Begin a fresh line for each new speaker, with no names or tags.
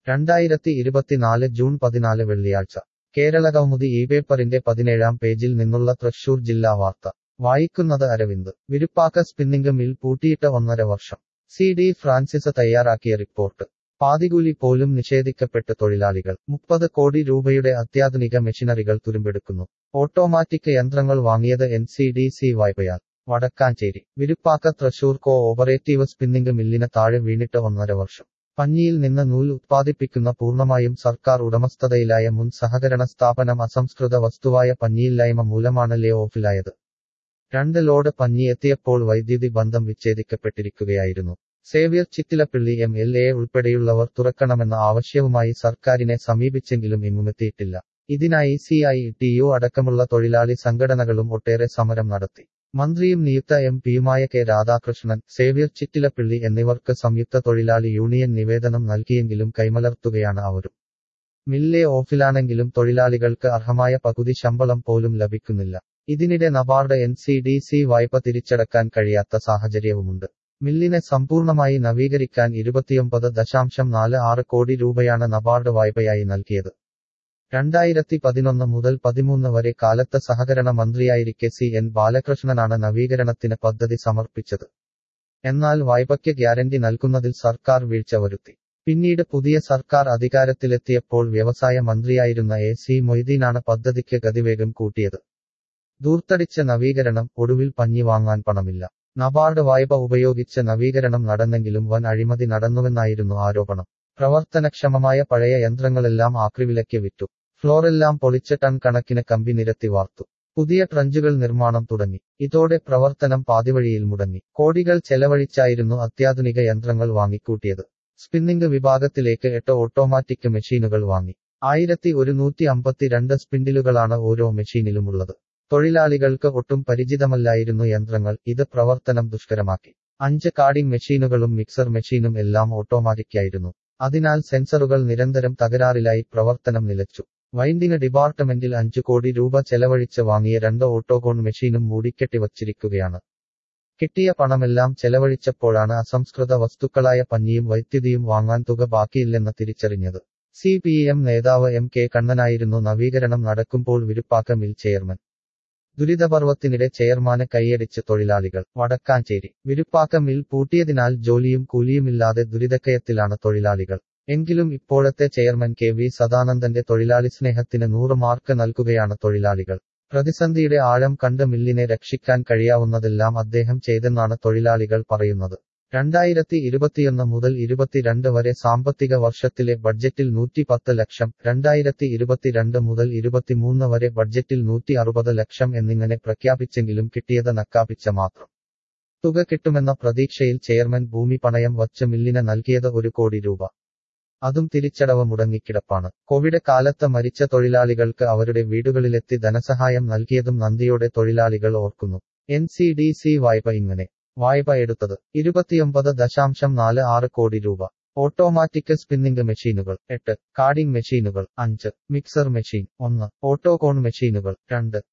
രണ്ടായിരത്തി ഇരുപത്തിനാല് ജൂൺ പതിനാല് വെള്ളിയാഴ്ച കേരളകൗമുദി ഈ പേപ്പറിന്റെ പതിനേഴാം പേജിൽ നിന്നുള്ള തൃശൂർ ജില്ലാ വാർത്ത വായിക്കുന്നത് അരവിന്ദ് വിരുപ്പാക്ക സ്പിന്നിംഗ് മിൽ പൂട്ടിയിട്ട് ഒന്നര വർഷം സി ഡി ഫ്രാൻസിസ് തയ്യാറാക്കിയ റിപ്പോർട്ട് പാതികൂലി പോലും നിഷേധിക്കപ്പെട്ട് തൊഴിലാളികൾ മുപ്പത് കോടി രൂപയുടെ അത്യാധുനിക മെഷീനറികൾ തുരുമ്പെടുക്കുന്നു ഓട്ടോമാറ്റിക് യന്ത്രങ്ങൾ വാങ്ങിയത് എൻ സി ഡി സി വായ്പയാൽ Vadakkanchery Viruppakka Thrissur co operative spinning മില്ലിന് താഴെ വീണിട്ട് ഒന്നര വർഷം പഞ്ഞിയിൽ നിന്ന് നൂൽ ഉത്പാദിപ്പിക്കുന്ന പൂർണ്ണമായും സർക്കാർ ഉടമസ്ഥതയിലായ മുൻ സഹകരണ സ്ഥാപനം അസംസ്കൃത വസ്തുവായ പഞ്ഞിയില്ലായ്മ മൂലമാണ് ലേ ഓഫിലായത് രണ്ട് ലോഡ് പഞ്ഞി എത്തിയപ്പോൾ വൈദ്യുതി ബന്ധം വിച്ഛേദിക്കപ്പെട്ടിരിക്കുകയായിരുന്നു Xavier Chittilappilly M L A ഉൾപ്പെടെയുള്ളവർ തുറക്കണമെന്ന ആവശ്യവുമായി സർക്കാരിനെ സമീപിച്ചെങ്കിലും എങ്ങുമെത്തിയിട്ടില്ല ഇതിനായി സി ഐ ടി യു അടക്കമുള്ള തൊഴിലാളി സംഘടനകളും ഒട്ടേറെ സമരം നടത്തി മന്ത്രിയും നിയുക്ത എം പിയുമായ കെ രാധാകൃഷ്ണൻ സേവ്യർ ചിറ്റിലപ്പിള്ളി എന്നിവർക്ക് സംയുക്ത തൊഴിലാളി യൂണിയൻ നിവേദനം നൽകിയെങ്കിലും കൈമലർത്തുകയാണ് അവരും മില്ലേ ഓഫിലാണെങ്കിലും തൊഴിലാളികൾക്ക് അർഹമായ പകുതി ശമ്പളം പോലും ലഭിക്കുന്നില്ല ഇതിനിടെ NABARD N C D C വായ്പ തിരിച്ചടക്കാൻ കഴിയാത്ത സാഹചര്യവുമുണ്ട് മില്ലിനെ സമ്പൂർണമായി നവീകരിക്കാൻ ഇരുപത്തിയൊമ്പത് ദശാംശം നാല് ആറ് കോടി രൂപയാണ് നബാർഡ് വായ്പയായി നൽകിയത് രണ്ടായിരത്തി പതിനൊന്ന് മുതൽ പതിമൂന്ന് വരെ കാലത്ത് സഹകരണ മന്ത്രിയായിരിക്കെ സി എൻ ബാലകൃഷ്ണനാണ് നവീകരണത്തിന് പദ്ധതി സമർപ്പിച്ചത് എന്നാൽ വായ്പയ്ക്ക് ഗ്യാരണ്ടി നൽകുന്നതിൽ സർക്കാർ വീഴ്ച വരുത്തി പിന്നീട് പുതിയ സർക്കാർ അധികാരത്തിലെത്തിയപ്പോൾ വ്യവസായ മന്ത്രിയായിരുന്ന എ സി മൊയ്തീനാണ് പദ്ധതിക്ക് ഗതിവേഗം കൂട്ടിയത് ദൂർത്തടിച്ച നവീകരണം ഒടുവിൽ പഞ്ഞി വാങ്ങാൻ പണമില്ല നബാർഡ് വായ്പ ഉപയോഗിച്ച് നവീകരണം നടന്നെങ്കിലും വൻ അഴിമതി നടന്നുവെന്നായിരുന്നു ആരോപണം പ്രവർത്തനക്ഷമമായ പഴയ യന്ത്രങ്ങളെല്ലാം ആക്രിവിലയ്ക്ക് വിറ്റു ഫ്ലോറെല്ലാം പൊളിച്ച ടൺ കണക്കിന് കമ്പി നിരത്തി വാർത്തു പുതിയ ട്രഞ്ചുകൾ നിർമ്മാണം തുടങ്ങി ഇതോടെ പ്രവർത്തനം പാതിവഴിയിൽ മുടങ്ങി കോടികൾ ചെലവഴിച്ചായിരുന്നു അത്യാധുനിക യന്ത്രങ്ങൾ വാങ്ങിക്കൂട്ടിയത് സ്പിന്നിംഗ് വിഭാഗത്തിലേക്ക് എട്ട് ഓട്ടോമാറ്റിക് മെഷീനുകൾ വാങ്ങി ആയിരത്തി ഒരുന്നൂറ്റി അമ്പത്തിരണ്ട് സ്പിൻഡിലുകളാണ് ഓരോ മെഷീനിലുമുള്ളത് തൊഴിലാളികൾക്ക് ഒട്ടും പരിചിതമല്ലായിരുന്നു യന്ത്രങ്ങൾ ഇത് പ്രവർത്തനം ദുഷ്കരമാക്കി അഞ്ച് കാർഡിംഗ് മെഷീനുകളും മിക്സർ മെഷീനും എല്ലാം ഓട്ടോമാറ്റിക്കായിരുന്നു അതിനാൽ സെൻസറുകൾ നിരന്തരം തകരാറിലായി പ്രവർത്തനം നിലച്ചു വൈൻഡിംഗ് ഡിപ്പാർട്ട്മെന്റിൽ അഞ്ചു കോടി രൂപ ചെലവഴിച്ച് വാങ്ങിയ രണ്ട് ഓട്ടോകോൺ മെഷീനും മൂടിക്കെട്ടി വച്ചിരിക്കുകയാണ് കിട്ടിയ പണമെല്ലാം ചെലവഴിച്ചപ്പോഴാണ് അസംസ്കൃത വസ്തുക്കളായ പഞ്ഞിയും വൈദ്യുതിയും വാങ്ങാൻ തുക ബാക്കിയില്ലെന്ന് തിരിച്ചറിഞ്ഞത് സി പി എം നേതാവ് എം കെ കണ്ണനായിരുന്നു നവീകരണം നടക്കുമ്പോൾ വിരുപ്പാക്ക മിൽ ചെയർമാൻ ദുരിതപർവത്തിനിടെ ചെയർമാനെ കൈയടിച്ച് തൊഴിലാളികൾ വടക്കാഞ്ചേരി വിരുപ്പാക്ക മിൽ പൂട്ടിയതിനാൽ ജോലിയും കൂലിയുമില്ലാതെ ദുരിതക്കയത്തിലാണ് തൊഴിലാളികൾ എങ്കിലും ഇപ്പോഴത്തെ ചെയർമാൻ കെ വി സദാനന്ദന്റെ തൊഴിലാളി സ്നേഹത്തിന് നൂറ് മാർക്ക് നൽകുകയാണ് തൊഴിലാളികൾ പ്രതിസന്ധിയുടെ ആഴം കണ്ട് മില്ലിനെ രക്ഷിക്കാൻ കഴിയാവുന്നതെല്ലാം അദ്ദേഹം ചെയ്തെന്നാണ് തൊഴിലാളികൾ പറയുന്നത് രണ്ടായിരത്തി ഇരുപത്തിയൊന്ന് മുതൽ ഇരുപത്തിരണ്ട് വരെ സാമ്പത്തിക വർഷത്തിലെ ബഡ്ജറ്റിൽ നൂറ്റി പത്ത് ലക്ഷം രണ്ടായിരത്തി ഇരുപത്തിരണ്ട് മുതൽ ഇരുപത്തിമൂന്ന് വരെ ബഡ്ജറ്റിൽ നൂറ്റി അറുപത് ലക്ഷം എന്നിങ്ങനെ പ്രഖ്യാപിച്ചെങ്കിലും കിട്ടിയത് നക്കാപ്പിച്ച മാത്രം തുക കിട്ടുമെന്ന പ്രതീക്ഷയിൽ ചെയർമാൻ ഭൂമി പണയം വച്ച് മില്ലിന് നൽകിയത് ഒരു കോടി രൂപ അതും തിരിച്ചടവ് മുടങ്ങിക്കിടപ്പാണ് കോവിഡ് കാലത്ത് മരിച്ച തൊഴിലാളികൾക്ക് അവരുടെ വീടുകളിലെത്തി ധനസഹായം നൽകിയതും നന്ദിയോടെ തൊഴിലാളികൾ ഓർക്കുന്നു എൻ സി ഡി സി വായ്പ ഇങ്ങനെ വായ്പ എടുത്തത് ഇരുപത്തിയൊമ്പത് ദശാംശം നാല് ആറ് കോടി രൂപ ഓട്ടോമാറ്റിക് സ്പിന്നിംഗ് മെഷീനുകൾ എട്ട് കാർഡിംഗ് മെഷീനുകൾ അഞ്ച് മിക്സർ മെഷീൻ ഒന്ന് ഓട്ടോകോൺ മെഷീനുകൾ രണ്ട്